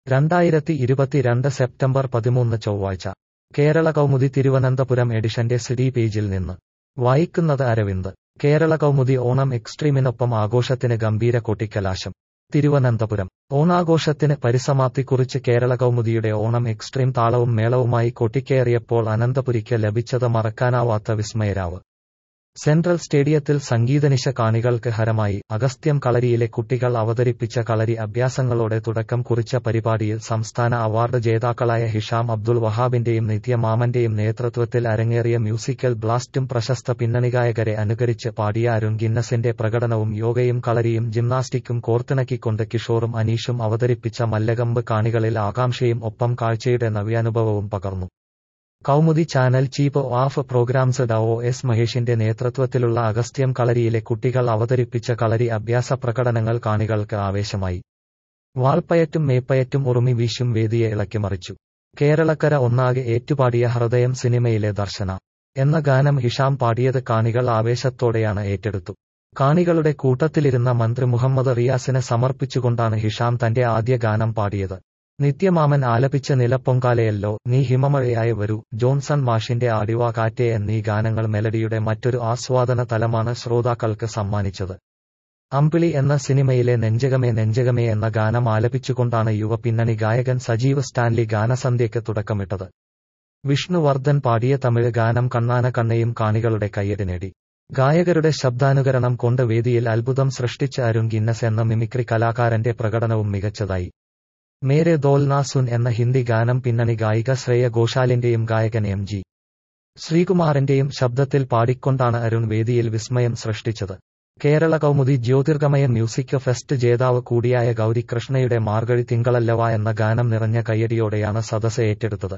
രണ്ടായിരത്തി ഇരുപത്തിരണ്ട് സെപ്റ്റംബർ പതിമൂന്ന് ചൊവ്വാഴ്ച കേരള കൗമുദി തിരുവനന്തപുരം എഡിഷന്റെ സിഡി പേജിൽ നിന്ന് വായിക്കുന്നത് അരവിന്ദ് കേരള കൗമുദി ഓണം എക്സ്ട്രീമിനൊപ്പം ആഘോഷത്തിന് ഗംഭീര കൊട്ടിക്കലാശം തിരുവനന്തപുരം ഓണാഘോഷത്തിന് പരിസമാപ്തി കുറിച്ച് കേരള കൗമുദിയുടെ ഓണം എക്സ്ട്രീം താളവും മേളവുമായി കൊട്ടിക്കേറിയപ്പോൾ അനന്തപുരിക്ക് ലഭിച്ചത് മറക്കാനാവാത്ത വിസ്മയരാവ് സെൻട്രൽ സ്റ്റേഡിയത്തിൽ സംഗീതനിശ കാണികൾക്ക് ഹരമായി അഗസ്ത്യം കളരിയിലെ കുട്ടികൾ അവതരിപ്പിച്ച കളരി അഭ്യാസങ്ങളോടെ തുടക്കം കുറിച്ച പരിപാടിയിൽ സംസ്ഥാന അവാർഡ് ജേതാക്കളായ ഹിഷാം അബ്ദുൾ വഹാബിന്റെയും നിത്യ മാമന്റെയും നേതൃത്വത്തിൽ അരങ്ങേറിയ മ്യൂസിക്കൽ ബ്ലാസ്റ്റും പ്രശസ്ത പിന്നണിഗായകരെ അനുകരിച്ച് പാടിയ അരുൺ ഗിന്നസിന്റെ പ്രകടനവും യോഗയും കളരിയും ജിംനാസ്റ്റിക്കും കോർത്തിണക്കിക്കൊണ്ട് കിഷോറും അനീഷും അവതരിപ്പിച്ച മല്ലകമ്പ് കാണികളിൽ ആകാംക്ഷയും ഒപ്പം കാഴ്ചയുടെ നവ്യാനുഭവവും പകർന്നു Kaumudi channel chief of programmes ഡ ഒ എസ് മഹേഷിന്റെ നേതൃത്വത്തിലുള്ള അഗസ്ത്യം കളരിയിലെ കുട്ടികൾ അവതരിപ്പിച്ച കളരി അഭ്യാസ പ്രകടനങ്ങൾ കാണികൾക്ക് ആവേശമായി വാൾപ്പയറ്റും മേപ്പയറ്റും ഉറുമി വീശും വേദിയെ ഇളക്കിമറിച്ചു കേരളക്കര ഒന്നാകെ ഏറ്റുപാടിയ ഹൃദയം സിനിമയിലെ ദർശന എന്ന ഗാനം ഹിഷാം പാടിയത് കാണികൾ ആവേശത്തോടെയാണ് ഏറ്റെടുത്തു കാണികളുടെ കൂട്ടത്തിലിരുന്ന മന്ത്രി മുഹമ്മദ് റിയാസിന് സമർപ്പിച്ചുകൊണ്ടാണ് ഹിഷാം തന്റെ ആദ്യ ഗാനം പാടിയത് നിത്യമാമൻ ആലപിച്ച നിലപ്പൊങ്കാലയല്ലോ നീ ഹിമമഴയായി വരൂ ജോൺസൺ മാഷിന്റെ ആടിവാ കാറ്റേ എന്നീ ഗാനങ്ങൾ മെലഡിയുടെ മറ്റൊരു ആസ്വാദന തലമാണ് ശ്രോതാക്കൾക്ക് സമ്മാനിച്ചത് അമ്പിളി എന്ന സിനിമയിലെ നെഞ്ചകമേ നെഞ്ചകമേ എന്ന ഗാനം ആലപിച്ചുകൊണ്ടാണ് യുവ പിന്നണി ഗായകൻ സജീവ് സ്റ്റാൻലി ഗാനസന്ധ്യയ്ക്ക് തുടക്കമിട്ടത് വിഷ്ണുവർദ്ധൻ പാടിയ തമിഴ് ഗാനം കണ്ണാന കണ്ണയും കാണികളുടെ കയ്യടി നേടി ഗായകരുടെ ശബ്ദാനുകരണം കൊണ്ട് വേദിയിൽ അത്ഭുതം സൃഷ്ടിച്ച അരുൺ ഗിന്നസ് എന്ന മിമിക്രി കലാകാരന്റെ പ്രകടനവും മികച്ചതായി മേരെ ദോൽനാ സുൻ എന്ന ഹിന്ദി ഗാനം പിന്നണി ഗായിക ശ്രേയ ഘോഷാലിന്റെയും ഗായകൻ എം ജി ശ്രീകുമാറിന്റെയും ശബ്ദത്തിൽ പാടിക്കൊണ്ടാണ് അരുൺ വേദിയിൽ വിസ്മയം സൃഷ്ടിച്ചത് കേരള കൗമുദി ജ്യോതിർഗമയ മ്യൂസിക് ഫെസ്റ്റ് ജേതാവ് കൂടിയായ ഗൗരി കൃഷ്ണയുടെ മാർഗഴി തിങ്കളല്ലവ എന്ന ഗാനം നിറഞ്ഞ കയ്യടിയോടെയാണ് സദസ് ഏറ്റെടുത്തത്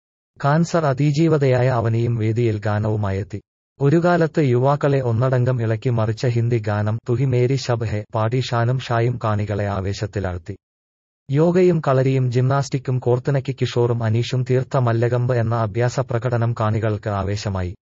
കാൻസർ അതിജീവതയായ അവനിയും വേദിയിൽ ഗാനവുമായെത്തി ഒരു കാലത്ത് യുവാക്കളെ ഒന്നടങ്കം ഇളക്കി മറിച്ച ഹിന്ദി ഗാനം തുഹി മേരി ശബ് ഹെ പാടി ഷാനും ഷായും കാണികളെ ആവേശത്തിലാഴ്ത്തി യോഗയും കളരിയും ജിംനാസ്റ്റിക്കും കോർത്തിണക്കി കിഷോറും അനീഷും തീർത്ത മല്ലകമ്പ് എന്ന അഭ്യാസ പ്രകടനം കാണികൾക്ക് ആവേശമായി